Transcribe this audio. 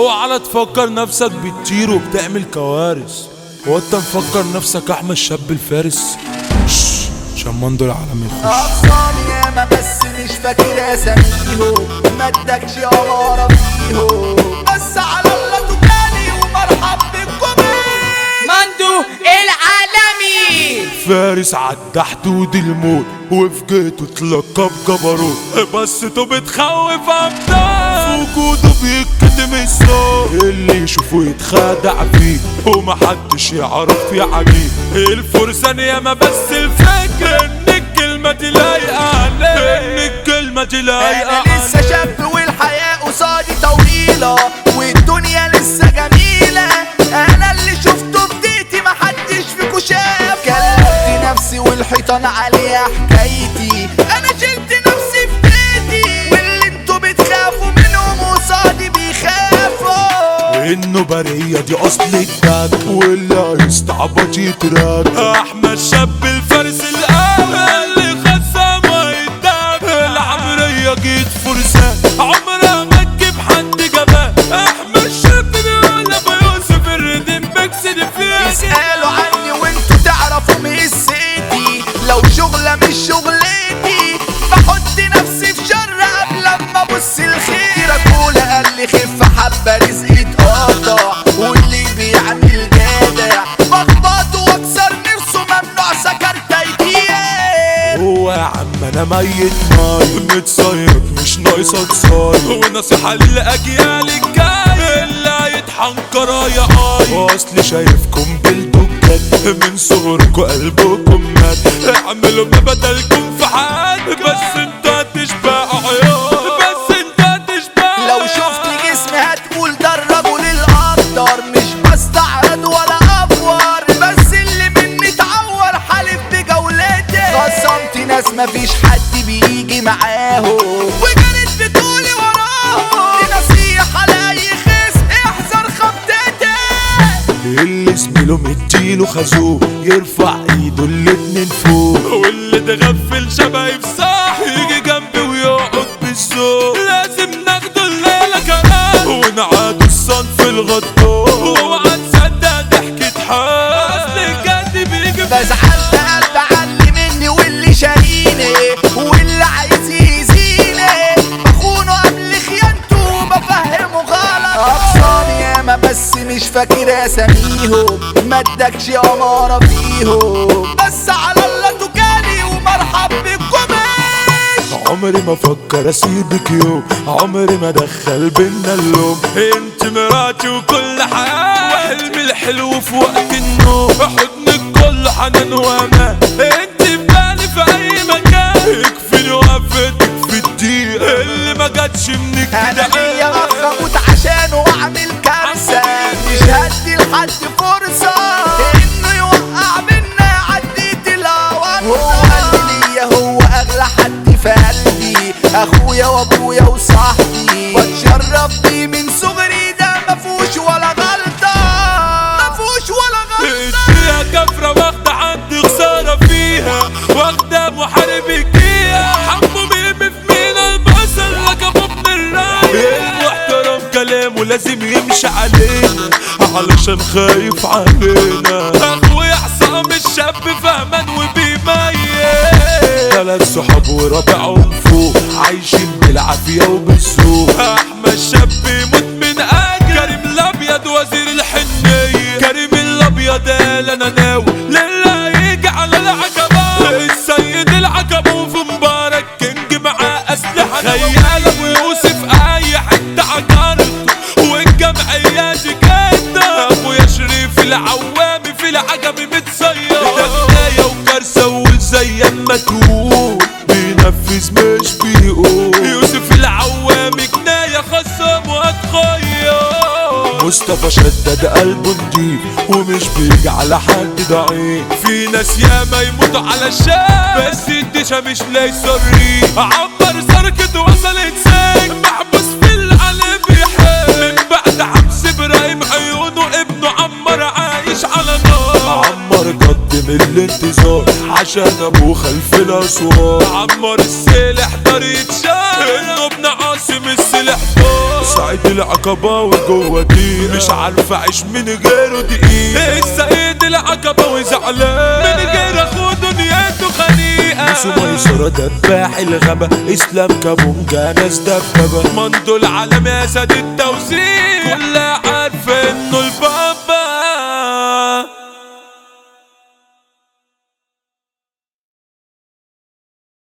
اوعى تفكر نفسك بتطير وبتعمل كوارث هو انت مفكر نفسك احمد شاب الفارس شش، شمان دول عالم يخش أقصان ياما بس مش فاكر أساميهم ما ادكش أمارة فيهم بس على الله تجاني ومرحب بكم مندو العالمي فارس عدى حدود الموت وفي جيته اتلقى بجبروت بس تو بتخوف ابطال في وجوده بيتكتم الصوت اللي يشوفه يتخادع فيه ومحدش يعرف يعديه الفرسان ياما بس الفكر ان الكلمة دي لايقة عليه ان الكلمة دي لايقة أنا لسه شاب والحياة قصادي طويلة والدنيا لسه جميلة أنا اللي شفته في بيتي محدش فيكو شاف كلمت نفسي والحيطان عليها حكايتي أنا شلت نفسي في بيتي واللي انتوا بتخافوا منهم قصادي بيخافوا انه برية دي اصل الجد واللي هيستعبط يترد احمد شاب الفارس الاول اللي خصم ويداب العمرية جيت فرسان عمرها ما تجيب حد جبان احمد شاب بيقول ابو يوسف الردم بكسد فيه اسألوا عني وانتوا تعرفوا مسيتي لو شغلة مش شغلتي بحط نفسي في شر قبل ما ابص الخير اقول قال لي خف حبة رزقي اتقطع واللي بيعمل جدع بخبطه واكسر نفسه ممنوع سكرت ايديه هو يا عم انا ميت ماي متصيد مش ناقصة تصايد ونصيحة للاجيال الجاية اللي هيطحن كرايا اي اصل شايفكم بالدكات من صغركم قلبكم مات اعملوا ما بدلكم في حد بس انتوا هتشبعوا عيال بس انتوا هتشبعوا لو شفت جسمي هتقول ده الرجل الاقدر مش بستعرض ولا افور بس اللي مني اتعور حالف بجولتي خصمت ناس مفيش حد بيجي معاهم وجريت بطولي وراهم دي نصيحة لأي خصم احذر خبطتي اللي زميله مديله خازوق يرفع ايده الاتنين فوق واللي تغفل شبهي في صاح يجي جنبي ويقعد بالذوق لازم ناخده الليله كمان ونعادوا الصنف الغدار واوعى تصدق ضحكة حال اصل الجد بيجي بزعلت قلب علي مني واللي شاريني واللي عايز يأذيني بخونه قبل خيانته بفهمه غلط أقسام ياما بس مش فاكر أساميهم ما ادكش أمارة فيهم بس على الله تجاني ومرحب بكم عمري ما فكر اسيبك يوم عمري ما دخل بينا اللوم انت مراتي وكل حاجه وحلمي الحلو في وقت النوم حضنك كله حنان وامان انت في بالي في اي مكان يكفيني وقفتك في الدقيق اللي ما جاتش منك انا كده ليا اخ اموت عشانه واعمل كارثه مش هدي لحد فرصه انه يوقع بينا عديت الهوى هو قلبي ليا هو اغلى حد في قلبي اخويا وابويا وصاحبي واتشرف بيه من صغري ده مفوش ولا غلطه مفوش ولا غلطه فيها كفرة واخدة عندي خسارة فيها واخدة محارب الجيها حمو ميم في مينا البصل لك ابو ابن الراية المحترم كلامه لازم يمشي علينا علشان خايف علينا اخويا حسام الشاب فهمان وبيميز ثلاث صحاب ورابعهم فوق عايشين بالعافية وبالذوق احمد شاب يموت من اجل كريم الابيض وزير الحنية كريم الابيض قال انا ناوي لله يجي على العقبة السيد العقبة في مبارك كينج معاه اسلحة خيال ابو يوسف اي حتة عقارته والجمعية دي كده ابويا شريف العوامي في العجب متصير ده بداية وكارثة وزي ما تقول بينفذ مش بيقول يوسف العوامي جناية خصم واتخير مصطفى شدد قلبه نضيف ومش بيجي على حد ضعيف في ناس ياما يموتوا على الشام بس الدشا مش لاقي صريح عمر سركت وصلت سجن محبوس في العلم بيحب من بعد حبس ابراهيم عيونه ابنه عمر عايش على نار عمر قدم الانتظار عشان ابوه خلف الاسوار عمر السلاح دار يتشال انه ابن عاصم السلاح طار سعيد العقبة وجوه دي مش عارف اعيش من غيره دقيقة السيد العقبة وزعلان من غير اخوه دنيته خنيقة ميسو ميسرة دباح الغابة اسلام كابونجا ناس دبابة مندو العالم يا سيد التوزيع كلها عارفة